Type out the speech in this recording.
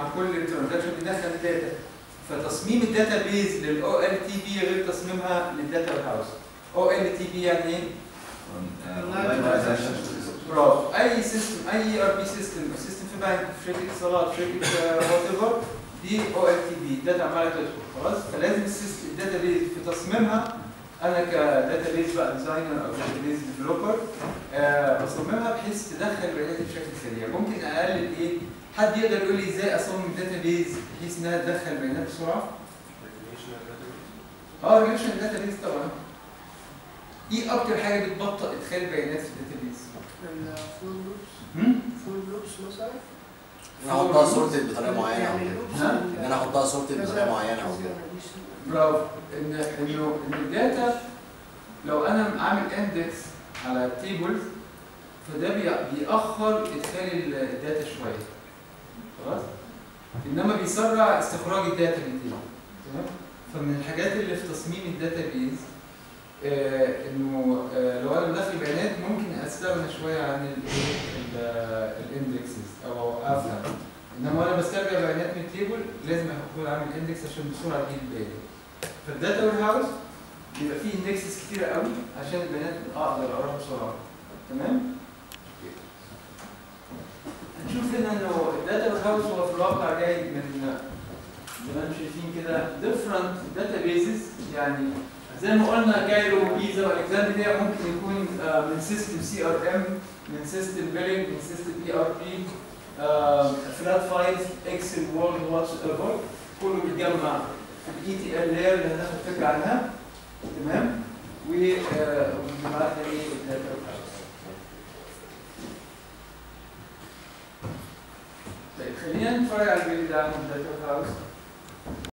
كل ترانزاكشن بيدخل داتا فتصميم الداتا بيز للاو ال تي بي غير تصميمها للداتا وير هاوس او ال تي بي يعني ايه؟ برافو اي سيستم اي ار بي سيستم سيستم في بنك في شركه اتصالات في شركه وات ايفر دي او ال تي بي الداتا عماله تدخل خلاص فلازم السيستم الداتا بيز في تصميمها انا كداتا بيز بقى ديزاينر او داتا بيز ديفلوبر بصممها بحيث تدخل بيانات بشكل سريع ممكن اقلل ايه حد يقدر يقول لي ازاي اصمم داتا بيز بحيث انها تدخل بيانات بسرعه اه ريليشن داتا بيز طبعا ايه اكتر حاجه بتبطئ ادخال بيانات في الداتا بيز الفول لوبس هم؟ فول لوبس مثلا ان انا احطها سورتد بطريقه معينه او يعني كده لوبس ها؟ ان انا احطها سورتد بطريقه معينه او كده برافو ان انه ان الداتا لو انا عامل اندكس على التيبل فده بي- بيأخر ادخال الداتا شويه خلاص انما بيسرع استخراج الداتا من التيبل تمام فمن الحاجات اللي في تصميم الداتا بيز آه انه آه لو انا بدخل بيانات ممكن استغنى شويه عن الاندكسز او اوقفها انما وانا بسترجع بيانات من التيبل لازم اكون عامل اندكس عشان بسرعه اجيب البيانات فالداتا وير هاوس بيبقى فيه اندكسز كتيره قوي عشان البيانات اقدر اقراها بسرعه تمام هنشوف هنا انه الداتا وير هاوس هو في الواقع جاي من زي ما انتم شايفين كده different databases يعني زي ما قلنا جايرو وبيزا والكسندريا ممكن يكون آه، من سيستم سي ار ام من سيستم بيلينج من سيستم اي ار بي فلات فايلز اكسل وورد واتس ايفر كله بيتجمع في الاي تي ال لاير اللي هناخد فكره عنها تمام و آه، وبنبعت لي ايه الداتا طيب خلينا نتفرج على الفيديو ده عن الداتا هاوس